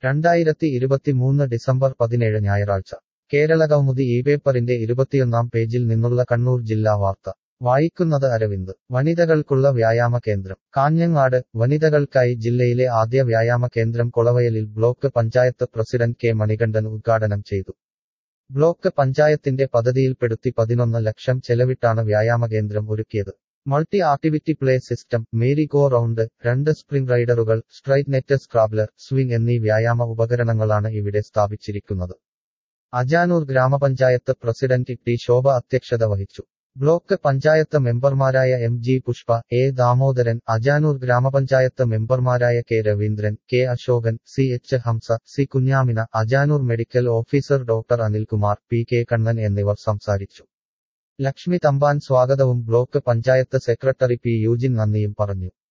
രണ്ടായിരത്തി ഇരുപത്തിമൂന്ന് ഡിസംബർ പതിനേഴ് ഞായറാഴ്ച കേരളകൗമുദി ഈ പേപ്പറിന്റെ ഇരുപത്തിയൊന്നാം പേജിൽ നിന്നുള്ള കണ്ണൂർ ജില്ലാ വാർത്ത വായിക്കുന്നത് അരവിന്ദ് വനിതകൾക്കുള്ള വ്യായാമ കേന്ദ്രം കാഞ്ഞങ്ങാട് വനിതകൾക്കായി ജില്ലയിലെ ആദ്യ വ്യായാമ കേന്ദ്രം കൊളവയലിൽ block panchayat president K Manikandan ഉദ്ഘാടനം ചെയ്തു ബ്ലോക്ക് പഞ്ചായത്തിന്റെ പദ്ധതിയിൽപ്പെടുത്തി പതിനൊന്ന് ലക്ഷം ചെലവിട്ടാണ് വ്യായാമ കേന്ദ്രം ഒരുക്കിയത് multi activity play system merry go round രണ്ട് സ്പ്രിംഗ് റൈഡറുകൾ സ്ട്രൈറ്റ് നെറ്റ് സ്ക്രാബ്ലർ സ്വിംഗ് എന്നീ വ്യായാമ ഉപകരണങ്ങളാണ് ഇവിടെ സ്ഥാപിച്ചിരിക്കുന്നത് അജാനൂർ ഗ്രാമപഞ്ചായത്ത് പ്രസിഡന്റ് ടി ശോഭ അധ്യക്ഷത വഹിച്ചു ബ്ലോക്ക് പഞ്ചായത്ത് മെമ്പർമാരായ M G Pushpa A Damodaran Ajanur ഗ്രാമപഞ്ചായത്ത് മെമ്പർമാരായ K Raveendran K Ashokan C H Hamsa C Kunhamina Ajanur medical officer doctor Anilkumar P K Kannan എന്നിവർ സംസാരിച്ചു ലക്ഷ്മി തമ്പാൻ സ്വാഗതവും block panchayat secretary P Eugene നന്ദിയും പറഞ്ഞു